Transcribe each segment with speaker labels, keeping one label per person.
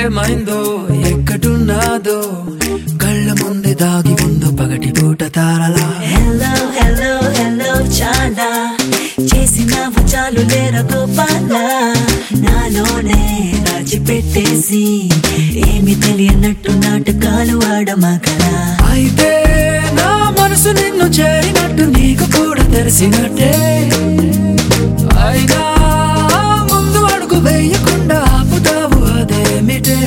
Speaker 1: ఏమైందో ఎక్కడున్నాదో కళ్ళ ముందే దాగి ఉందో పగటి పూట తారలా
Speaker 2: హలో హలో హలో చాలా చేసినావు చాలు లేర గోపాల నాలోనే దాచిపెట్టేసి ఏమి తెలియనట్టు నాటకాలు ఆడమగరా
Speaker 1: అయితే నా మనసు నిన్ను చేరినట్టు నీకు కూడా తెలిసినట్టే అయినా ముందు అడుగు వేయకుండా ఆపుతావు అదేమిటే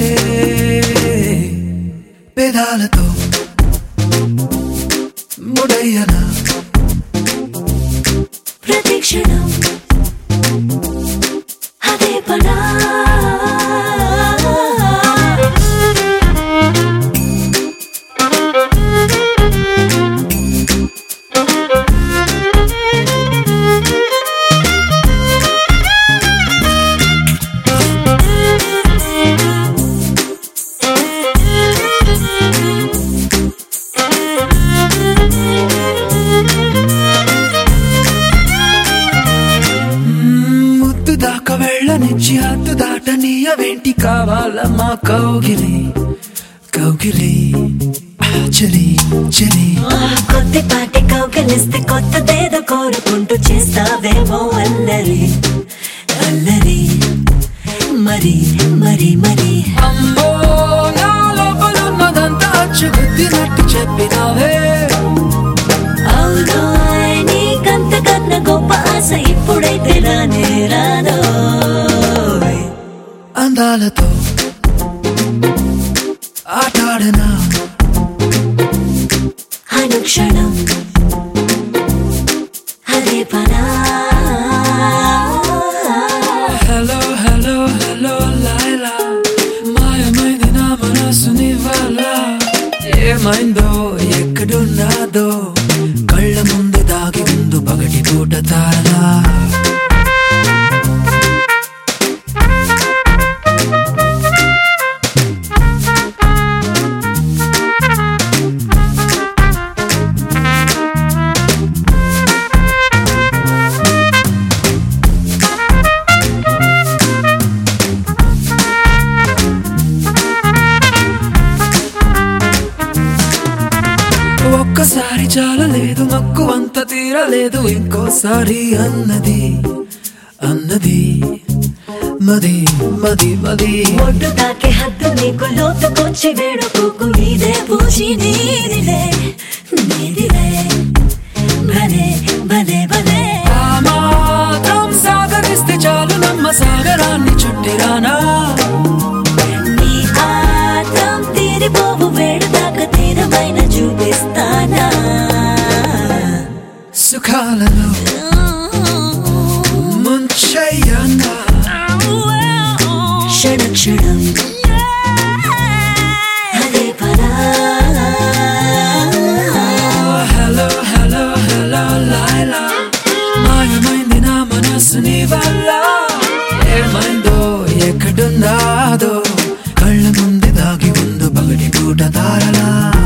Speaker 1: పెదాలతో ముడయ్యనా
Speaker 2: ప్రతిక్షణం అదే పనా
Speaker 1: ముద్దు దాకా వెళ్ళనిచ్చి హద్దు దాటనీయవేంటి కావాలమ్మా కౌగిలి కౌగిలి ఆ, చలి చలి
Speaker 2: కొద్దిపాటి కౌకలిస్తే కొత్తదేదో కోరుకుంటూ చేస్తావేమో అల్లరి అల్లరి మరి మరి మరి
Speaker 1: అమ్మో నా లోపలున్నదంతా అచ్చుగుద్దినట్టు చెప్పినావే
Speaker 2: అవును నీకంతకన్నా గొప్ప ఆశ ఇప్పుడైతే రానే రాదో
Speaker 1: అందాలతో ఆటాడనా
Speaker 2: అనుక్షణం అదే పనా
Speaker 1: హలో హలో హలో లైలా మాయమైంది నా మనసు నీ వల్ల ఏమైందో ఎక్కడున్నాదో కళ్ళ ముందు దాగి ఉందు పగటి పూట తారలా ఒక్కసారి చాలలేదు మక్కువంత తీరలేదు ఇంకోసారి అన్నది అన్నది మది మది మది
Speaker 2: ఒడ్డు తాకే హద్దు నీకు లోతుకొచ్చి వేడుకోకు ఇదే పూచి నీదిలే నీదిలే భలే భలే భలే
Speaker 1: ఆ మాత్రం సాగరిస్తే చాలు నమ్మ సాగరాన్ని చుట్టిరానా
Speaker 2: నీ ఆత్రం తీరిపోవు వేడు దాకా తీరమైన చూపిస్తానా
Speaker 1: సుఖాలలో ముంచయ్యన్నా
Speaker 2: క్షణ క్షణం అదే పరా
Speaker 1: హలో హలో హలో లైలా మాయమైంది నా మనసు నీ వల్ల ఏమైందో ఎక్కడున్నాదో కళ్ళ ముందు దాగి ఉందో పగటి పూట తారలా